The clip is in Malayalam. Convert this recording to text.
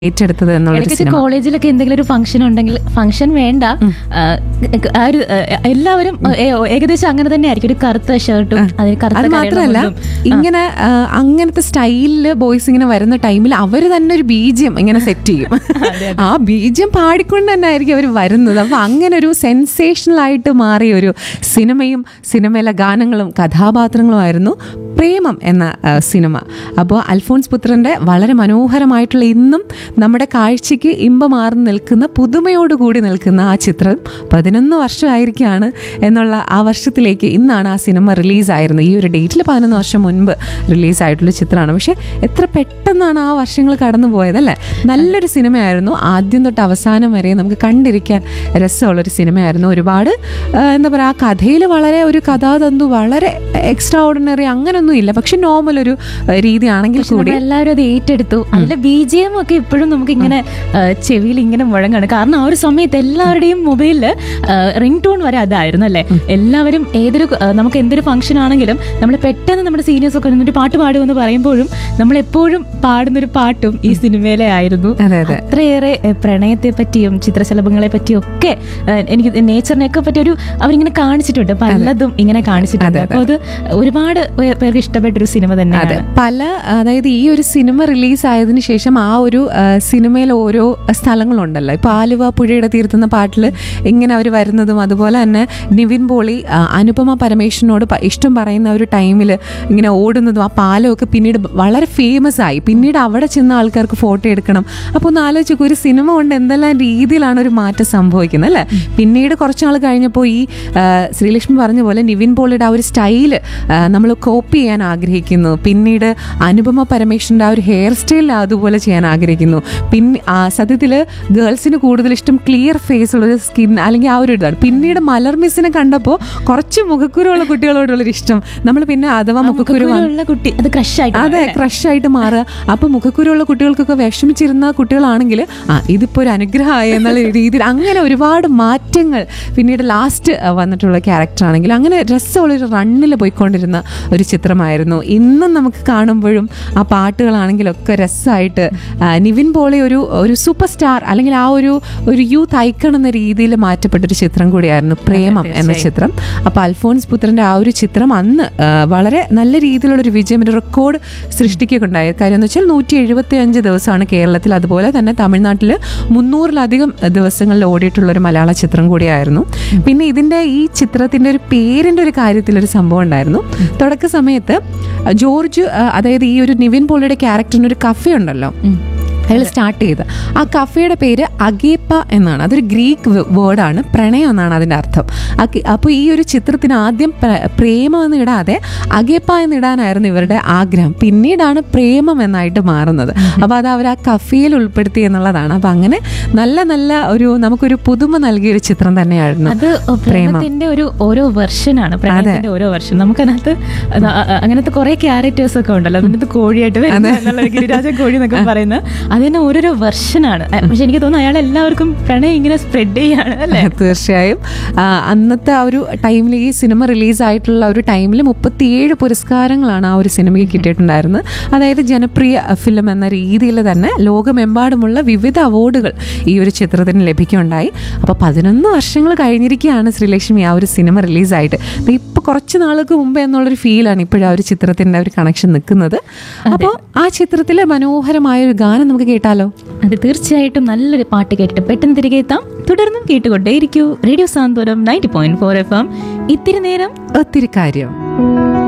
ഏറ്റെടുത്തത് എന്നുള്ളൊരു ഇടയ്ക്ക് സിനിമ കോളേജിലൊക്കെ എന്തെങ്കിലും ഒരു ഫംഗ്ഷൻ ഉണ്ടെങ്കിൽ ഫംഗ്ഷൻ വേണ്ട ആ, ആ ഒരു ആ, എല്ലാവരും ഏ- ഏകദേശം അങ്ങനെ തന്നെ ആയിരിക്കും ഒരു കറുത്ത ഷർട്ടും അതിന് കറുത്ത അത് കരയുള്ള മാത്രമല്ല മുണ്ടും. ഇങ്ങനെ ആ, അങ്ങനത്തെ സ്റ്റൈലില് ബോയ്സ് ഇങ്ങനെ വരുന്ന ടൈമിൽ അവർ തന്നെ ഒരു ബീജിയം ഇങ്ങനെ സെറ്റ് ചെയ്യും ആ ബീജിയം പാടിക്കൊണ്ട് തന്നെ ആയിരിക്കും അവർ വരുന്നത് അപ്പൊ അങ്ങനെ ഒരു സെൻസേഷണൽ ആയിട്ട് മാറിയ ഒരു സിനിമയും സിനിമയിലെ ഗാനങ്ങളും കഥാപാത്രങ്ങളുമായിരുന്നു പ്രേമം എന്ന ആ, സിനിമ അപ്പോൾ അൽഫോൺസ് പുത്രന്റെ വളരെ മനോഹരമായിട്ടുള്ള ഇന്നും നമ്മുടെ കാഴ്ചയ്ക്ക് ഇമ്പമാർന്ന് നിൽക്കുന്ന പുതുമയോടുകൂടി നിൽക്കുന്ന ആ ചിത്രം പതിനൊന്ന് വർഷമായിരിക്കുകയാണ് എന്നുള്ള ആ വർഷത്തിലേക്ക് ഇന്നാണ് ആ സിനിമ റിലീസായിരുന്നത് ഈ ഒരു ഡേറ്റിൽ പതിനൊന്ന് വർഷം മുൻപ് റിലീസായിട്ടുള്ള ചിത്രമാണ് പക്ഷേ എത്ര പെട്ടെന്നാണ് ആ വർഷങ്ങൾ കടന്നു പോയതല്ലേ നല്ലൊരു സിനിമയായിരുന്നു ആദ്യം തൊട്ട് അവസാനം വരെ നമുക്ക് കണ്ടിരിക്കാൻ രസമുള്ളൊരു സിനിമയായിരുന്നു ഒരുപാട് ആ, എന്താ പറയുക ആ കഥയിൽ വളരെ ഒരു കഥാതന്തു വളരെ എക്സ്ട്രാ ഓർഡിനറി അങ്ങനൊന്നും ഇല്ല പക്ഷെ നോർമൽ ഒരു ആ, രീതിയാണെങ്കിൽ പക്ഷെ കൂടി നമ്മളെല്ലാവരും അത് ഏറ്റെടുത്തു അതിലെ ബി ജി എം ഒക്കെ ഇപ്പോഴും നമുക്ക് ഇങ്ങനെ ചെവിയിൽ ഇങ്ങനെ മുഴങ്ങാണ് കാരണം ആ ഒരു സമയത്ത് എല്ലാവരുടെയും മൊബൈലിൽ റിംഗ് ടോൺ വരെ അതായിരുന്നു അല്ലേ എല്ലാവരും ഏതൊരു ആ, നമുക്ക് എന്തൊരു ഫംഗ്ഷൻ ആണെങ്കിലും നമ്മൾ പെട്ടെന്ന് നമ്മുടെ സീനിയേഴ്സ് ഒക്കെ നിന്നിട്ട് പാട്ട് പാടുമെന്ന് പറയുമ്പോഴും നമ്മൾ എപ്പോഴും പാടുന്നൊരു പാട്ടും ഈ സിനിമയിലെ ആയിരുന്നു അതെ അതെ അത്രയേറെ എ, പ്രണയത്തെ പറ്റിയും ചിത്രശലഭങ്ങളെ പറ്റിയും ഒക്കെ എ, എനിക്ക് നേച്ചറിനെ ഒക്കെ പറ്റി ഒരു അവരിങ്ങനെ കാണിച്ചിട്ടുണ്ട് പലതും ഇങ്ങനെ കാണിച്ചിട്ടുണ്ട് അപ്പൊ അത് ഒരുപാട് പേ- പേർക്ക് ഇഷ്ടപ്പെട്ട ഒരു സിനിമ അതെ തന്നെയാണ് പല അതായത് ഈ ഒരു സിനിമ റിലീസ് ആയതിനു ശേഷം ആ ഒരു ആ, സിനിമയിൽ ഓരോ സ്ഥലങ്ങളുണ്ടല്ലോ ഇപ്പൊ ആലുവ പുഴയുടെ തീർത്തുന്ന പാട്ടിൽ ഇങ്ങനെ അവർ വരുന്നതും അതുപോലെ തന്നെ നിവിൻ പോളി ആ, അനുപമ പരമേശ്വരനോട് പ- ഇഷ്ടം പറയുന്ന ഒരു ടൈമിൽ ഇങ്ങനെ ഓടുന്നതും ആ പാലമൊക്കെ പിന്നീട് വളരെ ഫേമസ് ആയി പിന്നീട് അവിടെ ചെന്ന ആൾക്കാർക്ക് ഫോട്ടോ എടുക്കണം അപ്പോൾ ഒന്ന് ആലോചിക്കും ഒരു സിനിമ കൊണ്ട് എന്തെല്ലാം രീതിയിലാണ് ഒരു മാറ്റം സംഭവിക്കുന്നത് അല്ലേ പിന്നീട് കുറച്ചാൾ കഴിഞ്ഞപ്പോൾ ഈ ആ, ശ്രീലക്ഷ്മി പറഞ്ഞ പോലെ നിവിൻ പോളിയുടെ ആ ഒരു സ്റ്റൈല് നമ്മൾ കോപ്പി ചെയ്യാൻ ആഗ്രഹിക്കുന്നു പിന്നീട് അനുപമ പരമേശ്വരൻ്റെ ആ ഒരു ഹെയർ സ്റ്റൈൽ അതുപോലെ ചെയ്യാൻ ആഗ്രഹിക്കുന്നു പിന്നെ ആ, സത്യത്തിൽ ഗേൾസിന് കൂടുതൽ ഇഷ്ടം ക്ലിയർ ഫേസ് ഉള്ള ഒരു സ്കിൻ അല്ലെങ്കിൽ ആ ഒരു ഇതാണ് പിന്നീട് മലർ മിസ്സിനെ കണ്ടപ്പോൾ കുറച്ച് മുഖക്കുരുള്ള കുട്ടികളോടുള്ളൊരു ഇഷ്ടം നമ്മൾ പിന്നെ അഥവാ മുഖക്കുരു വന്ന് ഉള്ള കുട്ടി അത് ക്രഷ് ആയിട്ട് അതെ ക്രഷ് ആയിട്ട് മാറുക അപ്പൊ മുഖക്കുരുള്ള കുട്ടികൾക്കൊക്കെ വിഷമിച്ചിരുന്ന കുട്ടികളാണെങ്കിൽ ആ ഇതിപ്പോ ഒരു അനുഗ്രഹമായി എന്നുള്ള രീതിയിൽ അങ്ങനെ ഒരുപാട് മാറ്റങ്ങൾ പിന്നീട് ലാസ്റ്റ് വന്നിട്ടുള്ള ക്യാരക്ടർ ആണെങ്കിൽ അങ്ങനെ രസമുള്ള ഒരു റണ്ണിൽ പോയിക്കൊണ്ടിരുന്ന ഒരു ചിത്രമായിരുന്നു ഇന്നും നമുക്ക് കാണുമ്പോഴും ആ പാട്ടുകളാണെങ്കിലും ഒക്കെ രസമായിട്ട് ആ, നിവിൻ പോളി ഒരു ഒരു സൂപ്പർ സ്റ്റാർ അല്ലെങ്കിൽ ആ ഒരു ഒരു യൂത്ത് ഐക്കൺ എന്ന രീതിയിൽ മാറ്റപ്പെട്ടൊരു ചിത്രം കൂടിയായിരുന്നു പ്രേമം എന്ന ചിത്രം അപ്പോൾ അൽഫോൺസ് പുത്രന്റെ ആ ഒരു ചിത്രം അന്ന് ആ, വളരെ നല്ല രീതിയിലുള്ള ഒരു വിജയം ഒരു റെക്കോർഡ് സൃഷ്ടിക്കുകയുണ്ടായ കാര്യം എന്ന് വെച്ചാൽ നൂറ്റി എഴുപത്തി അഞ്ച് ദിവസമാണ് കേരളത്തിൽ അതുപോലെ തന്നെ തമിഴ്നാട്ടിൽ മുന്നൂറിലധികം ദിവസങ്ങളിൽ ഓടിയിട്ടുള്ള ഒരു മലയാള ചിത്രം കൂടിയായിരുന്നു പിന്നെ ഇതിന്റെ ഈ ചിത്രത്തിന്റെ ഒരു പേരിന്റെ ഒരു കാര്യത്തിൽ ഒരു സംഭവം ഉണ്ടായിരുന്നു തുടക്ക സമയത്ത് ജോർജ് ആ, അതായത് ഈ ഒരു നിവിൻ പോളിയുടെ ക്യാരക്ടറിന് ഒരു കഫേ ഉണ്ടല്ലോ അയാൾ സ്റ്റാർട്ട് ചെയ്ത് ആ കഫേയുടെ പേര് അഗേപ്പ എന്നാണ് അതൊരു ഗ്രീക്ക് വേർഡാണ് പ്രണയം എന്നാണ് അതിൻ്റെ അർത്ഥം അപ്പോൾ ഈ ഒരു ചിത്രത്തിന് ആദ്യം പ്ര- പ്രേമം എന്ന് ഇടാതെ അഗേപ്പ എന്ന് ഇടാനായിരുന്നു ഇവരുടെ ആഗ്രഹം പിന്നീടാണ് പ്രേമം എന്നായിട്ട് മാറുന്നത് അപ്പോൾ അത് അവർ ആ കഫേയിൽ ഉൾപ്പെടുത്തി എന്നുള്ളതാണ് അപ്പം അങ്ങനെ നല്ല നല്ല ഒരു നമുക്കൊരു പുതുമ നൽകിയ ഒരു ചിത്രം തന്നെയായിരുന്നു അത് പ്രേമത്തിന്റെ ഒരു ഓരോ വെർഷനാണ് പ്രണയത്തിന്റെ ഓരോ വെർഷൻ നമുക്കതിനകത്ത് അത് അ- അ- അങ്ങനത്തെ കുറെ ക്യാരക്ടേഴ്സ് ഒക്കെ ഉണ്ടല്ലോ അതിനകത്ത് കോഴിയായിട്ട് വരുന്ന എന്നുള്ള ഗിരിരാജൻ കോഴി എന്നൊക്കെ പറയുന്ന അതിന് ഓരോരോ വെർഷനാണ് പക്ഷെ എനിക്ക് തോന്നുന്നു അയാൾ എല്ലാവർക്കും പ്രണയം ഇങ്ങനെ സ്പ്രെഡ് ചെയ്യാണ് അല്ലേ തീർച്ചയായും ആ, അന്നത്തെ ആ ഒരു ടൈമിൽ ഈ സിനിമ റിലീസായിട്ടുള്ള ഒരു ടൈമിൽ മുപ്പത്തിയേഴ് പുരസ്കാരങ്ങളാണ് ആ ഒരു സിനിമയ്ക്ക് കിട്ടിയിട്ടുണ്ടായിരുന്നത് അതായത് ജനപ്രിയ ഫിലിം എന്ന രീതിയിൽ തന്നെ ലോകമെമ്പാടുമുള്ള വിവിധ അവാർഡുകൾ ഈ ഒരു ചിത്രത്തിന് ലഭിക്കുകയുണ്ടായി അപ്പോൾ പതിനൊന്ന് വർഷങ്ങൾ കഴിഞ്ഞിരിക്കുകയാണ് ശ്രീലക്ഷ്മി ആ ഒരു സിനിമ റിലീസായിട്ട് ഇപ്പോൾ കുറച്ച് നാൾക്ക് മുമ്പ് എന്നുള്ളൊരു ഫീലാണ് ഇപ്പോഴും ആ ഒരു ചിത്രത്തിൻ്റെ ഒരു കണക്ഷൻ നിൽക്കുന്നത് അപ്പോൾ ആ ചിത്രത്തിലെ മനോഹരമായ ഒരു ഗാനം നമുക്ക് കേട്ടാലോ അത് തീർച്ചയായിട്ടും നല്ലൊരു പാട്ട് കേട്ടിട്ട് പെട്ടെന്ന് തിരികെ എത്താം തുടർന്നും കേട്ടുകൊണ്ടേയിരിക്കൂ radio Santhwanam ninety point four F M ഇത്തിരി നേരം ഒത്തിരി കാര്യം